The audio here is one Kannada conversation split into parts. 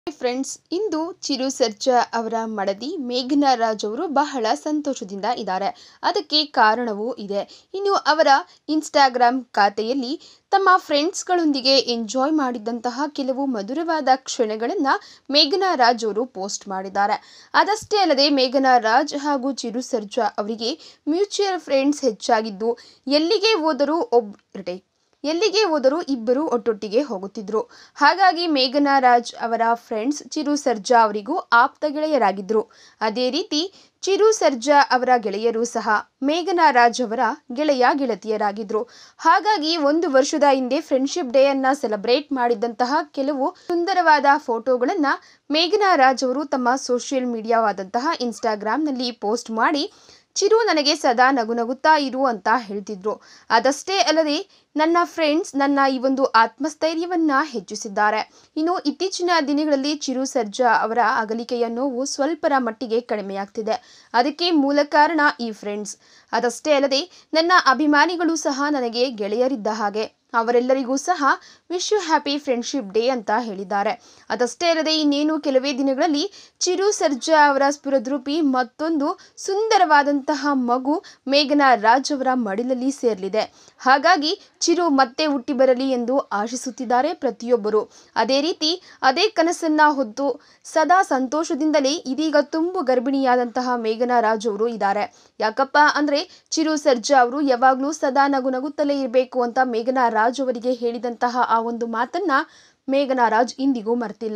ಫ್ರೆಂಡ್ಸ್ ಇಂದು ಚಿರು ಸರ್ಜಾ ಅವರ ಮಡದಿ ಮೇಘನಾ ರಾಜ್ ಅವರು ಬಹಳ ಸಂತೋಷದಿಂದ ಇದ್ದಾರೆ ಅದಕ್ಕೆ ಕಾರಣವೂ ಇದೆ ಇನ್ನು ಅವರ ಇನ್ಸ್ಟಾಗ್ರಾಮ್ ಖಾತೆಯಲ್ಲಿ ತಮ್ಮ ಫ್ರೆಂಡ್ಸ್ಗಳೊಂದಿಗೆ ಎಂಜಾಯ್ ಮಾಡಿದಂತಹ ಕೆಲವು ಮಧುರವಾದ ಕ್ಷಣಗಳನ್ನು ಮೇಘನಾ ರಾಜ್ ಅವರು ಪೋಸ್ಟ್ ಮಾಡಿದ್ದಾರೆ ಅದಷ್ಟೇ ಅಲ್ಲದೆ ಮೇಘನಾ ರಾಜ್ ಹಾಗೂ ಚಿರು ಸರ್ಜಾ ಅವರಿಗೆ ಮ್ಯೂಚುವಲ್ ಫ್ರೆಂಡ್ಸ್ ಹೆಚ್ಚಾಗಿದ್ದು ಎಲ್ಲಿಗೆ ಹೋದರೂ ಒಬ್ಬ ಎಲ್ಲಿಗೆ ಹೋದರೂ ಇಬ್ಬರು ಒಟ್ಟೊಟ್ಟಿಗೆ ಹೋಗುತ್ತಿದ್ರು ಹಾಗಾಗಿ ಮೇಘನಾ ರಾಜ್ ಅವರ ಫ್ರೆಂಡ್ಸ್ ಚಿರು ಸರ್ಜಾ ಅವರಿಗೂ ಆಪ್ತ ಗೆಳೆಯರಾಗಿದ್ದರು ಅದೇ ರೀತಿ ಚಿರು ಸರ್ಜಾ ಅವರ ಗೆಳೆಯರು ಸಹ ಮೇಘನಾ ರಾಜ್ ಅವರ ಗೆಳೆಯ ಗೆಳತಿಯರಾಗಿದ್ದರು ಹಾಗಾಗಿ ಒಂದು ವರ್ಷದ ಹಿಂದೆ ಫ್ರೆಂಡ್ಶಿಪ್ ಡೇ ಅನ್ನ ಸೆಲೆಬ್ರೇಟ್ ಮಾಡಿದಂತಹ ಕೆಲವು ಸುಂದರವಾದ ಫೋಟೋಗಳನ್ನು ಮೇಘನಾ ರಾಜ್ ಅವರು ತಮ್ಮ ಸೋಷಿಯಲ್ ಮೀಡಿಯಾವಾದಂತಹ ಇನ್ಸ್ಟಾಗ್ರಾಮ್ನಲ್ಲಿ ಪೋಸ್ಟ್ ಮಾಡಿ ಚಿರು ನನಗೆ ಸದಾ ನಗು ನಗುತ್ತಾ ಇರು ಅಂತ ಹೇಳ್ತಿದ್ರು ಅದಷ್ಟೇ ಅಲ್ಲದೆ ನನ್ನ ಫ್ರೆಂಡ್ಸ್ ನನ್ನ ಈ ಒಂದು ಆತ್ಮಸ್ಥೈರ್ಯವನ್ನ ಹೆಚ್ಚಿಸಿದ್ದಾರೆ ಇನ್ನು ಇತ್ತೀಚಿನ ದಿನಗಳಲ್ಲಿ ಚಿರು ಸರ್ಜಾ ಅವರ ಅಗಲಿಕೆಯ ನೋವು ಸ್ವಲ್ಪರ ಮಟ್ಟಿಗೆ ಕಡಿಮೆಯಾಗ್ತಿದೆ ಅದಕ್ಕೆ ಮೂಲ ಕಾರಣ ಈ ಫ್ರೆಂಡ್ಸ್ ಅದಷ್ಟೇ ಅಲ್ಲದೆ ನನ್ನ ಅಭಿಮಾನಿಗಳು ಸಹ ನನಗೆ ಗೆಳೆಯರಿದ್ದ ಹಾಗೆ ಅವರೆಲ್ಲರಿಗೂ ಸಹ wish you happy friendship day ಅಂತ ಹೇಳಿದ್ದಾರೆ ಅದಷ್ಟೇ ಅಲ್ಲದೆ ಇನ್ನೇನು ಕೆಲವೇ ದಿನಗಳಲ್ಲಿ ಚಿರು ಸರ್ಜಾ ಅವರ ಸ್ಫುರದ್ರೂಪಿ ಮತ್ತೊಂದು ಸುಂದರವಾದಂತಹ ಮಗು ಮೇಘನಾ ರಾಜ್ ಅವರ ಮಡಿಲಲ್ಲಿ ಸೇರಲಿದೆ ಹಾಗಾಗಿ ಚಿರು ಮತ್ತೆ ಹುಟ್ಟಿ ಬರಲಿ ಎಂದು ಆಶಿಸುತ್ತಿದ್ದಾರೆ ಪ್ರತಿಯೊಬ್ಬರು ಅದೇ ರೀತಿ ಅದೇ ಕನಸನ್ನ ಹೊತ್ತು ಸದಾ ಸಂತೋಷದಿಂದಲೇ ಇದೀಗ ತುಂಬು ಗರ್ಭಿಣಿಯಾದಂತಹ ಮೇಘನಾ ರಾಜ್ ಅವರು ಇದ್ದಾರೆ ಯಾಕಪ್ಪ ಅಂದ್ರೆ ಚಿರು ಸರ್ಜಾ ಅವರು ಯಾವಾಗಲೂ ಸದಾ ನಗು ನಗುತ್ತಲೇ ಇರಬೇಕು ಅಂತ ಮೇಘನಾ ರಾಜ್ ಅವರಿಗೆ ಹೇಳಿದಂತಹ ಆ ಒಂದು ಮಾತನ್ನ ಮೇಘನಾ ರಾಜ್ ಇಂದಿಗೂ ಮರ್ತಿಲ್ಲ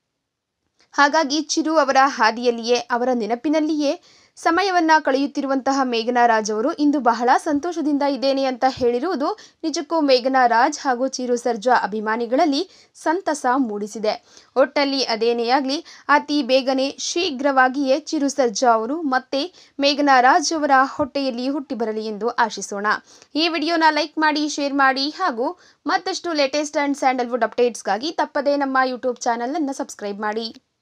ಹಾಗಾಗಿ ಚಿರು ಅವರ ಹಾದಿಯಲ್ಲಿಯೇ ಅವರ ನೆನಪಿನಲ್ಲಿಯೇ ಸಮಯವನ್ನ ಕಳೆಯುತ್ತಿರುವಂತಹ ಮೇಘನಾ ರಾಜ್ ಅವರು ಇಂದು ಬಹಳ ಸಂತೋಷದಿಂದ ಇದ್ದೇನೆ ಅಂತ ಹೇಳಿರುವುದು ನಿಜಕ್ಕೂ ಮೇಘನಾ ರಾಜ್ ಹಾಗೂ ಚಿರು ಸರ್ಜಾ ಅಭಿಮಾನಿಗಳಲ್ಲಿ ಸಂತಸ ಮೂಡಿಸಿದೆ ಒಟ್ಟಲ್ಲಿ ಅದೇನೇ ಆಗಲಿ ಅತಿ ಬೇಗನೆ ಶೀಘ್ರವಾಗಿಯೇ ಚಿರು ಸರ್ಜಾ ಅವರು ಮತ್ತೆ ಮೇಘನಾ ರಾಜ್ ಅವರ ಹೊಟ್ಟೆಯಲ್ಲಿ ಹುಟ್ಟಿ ಬರಲಿ ಎಂದು ಆಶಿಸೋಣ ಈ ವಿಡಿಯೋನ ಲೈಕ್ ಮಾಡಿ ಶೇರ್ ಮಾಡಿ ಹಾಗೂ ಮತ್ತಷ್ಟು ಲೇಟೆಸ್ಟ್ ಆ್ಯಂಡ್ ಸ್ಯಾಂಡಲ್ವುಡ್ ಅಪ್ಡೇಟ್ಸ್ಗಾಗಿ ತಪ್ಪದೇ ನಮ್ಮ ಯೂಟ್ಯೂಬ್ ಚಾನಲನ್ನು ಸಬ್ಸ್ಕ್ರೈಬ್ ಮಾಡಿ